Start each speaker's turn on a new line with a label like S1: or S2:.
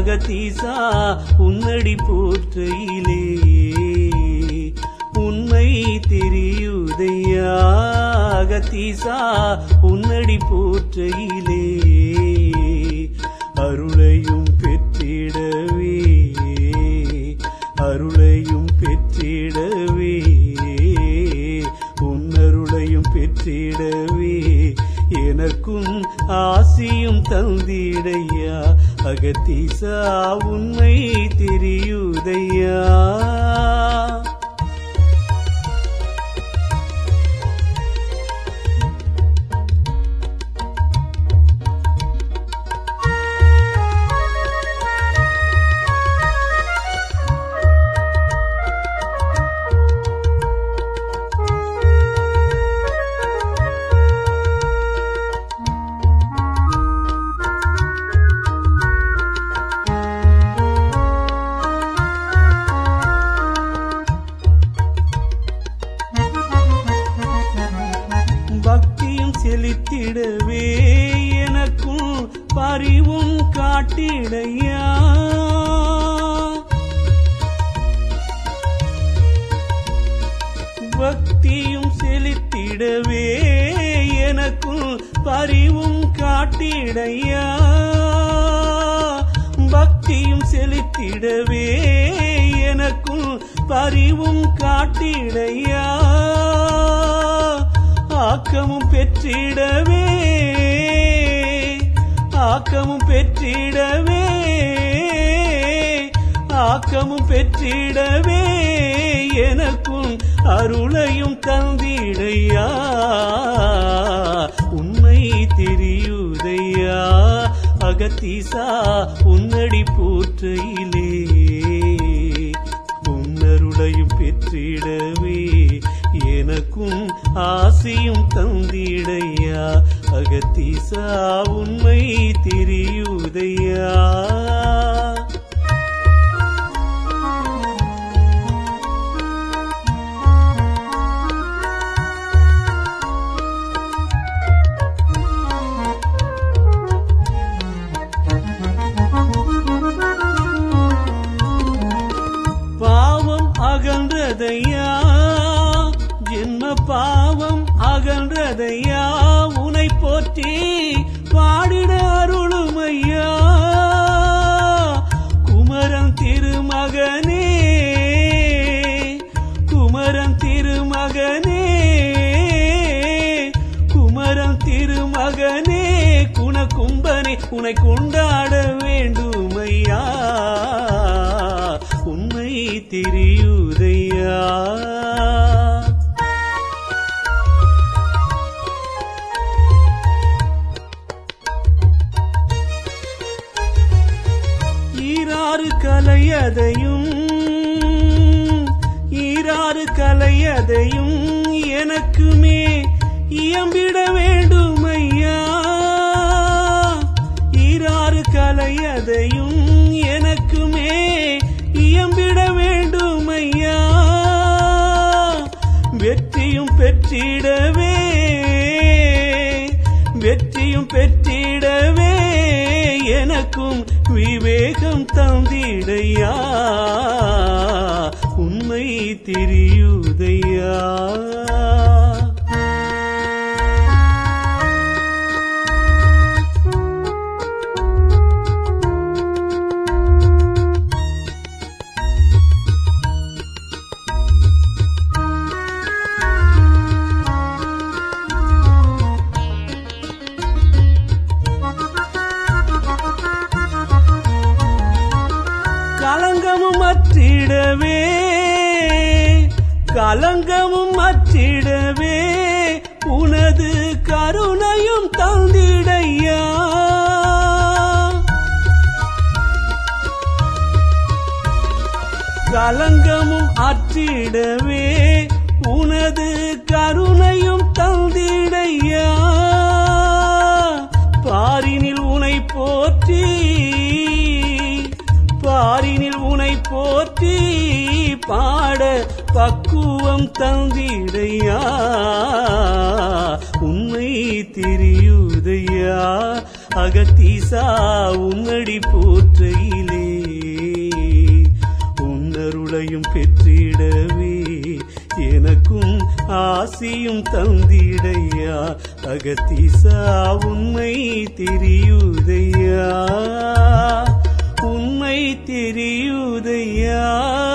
S1: அகத்தீசா உன்னடி போற்றையிலே உண்மை தெரியுதையா அகத்தீசா உன்னடி போற்றையிலே அருளையும் பெற்றிடவே அருளையும் பெற்றிடவே உன்னருளையும் பெற்றிடவே எனக்கும் ஆசியும் தந்திடையா அகத்தீசா உண்மை தெரியுதையா பக்தியும் செலுத்திடவே எனக்கும் பரிவும் காட்டிடையா பக்தியும் செலுத்திடவே எனக்கும் பரிவும் காட்டிடையா பக்தியும் செலுத்திடவே எனக்கும் பரிவும் காட்டிடையா ஆக்கமும் பெற்றிடவே ஆக்கமும் பெற்றிடவே ஆக்கமும் பெற்றிடவே எனக்கும் அருளையும் தந்திடையா உண்மை தெரியுதையா அகத்தீசா உன்னடி போற்றையிலே உன்னருளையும் பெற்றிடவே எனக்கும் ஆசையும் தந்திடையா அகத்தீசா உண்மை தெரியுதையா பாவம் அகன்றதையா ஜென்ம பாவம் அகன்றதையா உனை போற்றி பாடிட அருளுமையா குமரன் திருமகனே குமரன் திருமகனே குமரன் திருமகனே குணகும்பனே உனை கொண்டாட வேண்டுமையா உண்மை தெரியுதையா ஈராறு கலையதையும் ஈராறு கலையதையும் எனக்குமே இயம்பிட வேண்டும் ஐயா ஈராறு கலையதையும் எனக்குமே இயம்பிட வேண்டும் ஐயா வெற்றியும் பெற்றிடவே வெற்றியும் பெற்றிடவே எனக்கும் விவேகம் தந்திடையா உண்மை தெரியுதையா களங்கமும் அற்றிடவே களங்கமும் அற்றிடவே உனது கருணையும் தந்திடையா களங்கமும் அற்றிடவே உனது கருணையும் தந்திடையா பாரினில் உனை போற்றி பாரினில் உனை போற்றி பாட பக்குவம் தந்திடையா உண்மை தெரியுதையா அகத்தீசா உன்னடி போற்றையிலே அருளையும் பெற்றிடவே எனக்கும் ஆசியும் தந்திடையா அகத்தீசா உண்மை தெரியுதையா உண்மை தெரியுதையா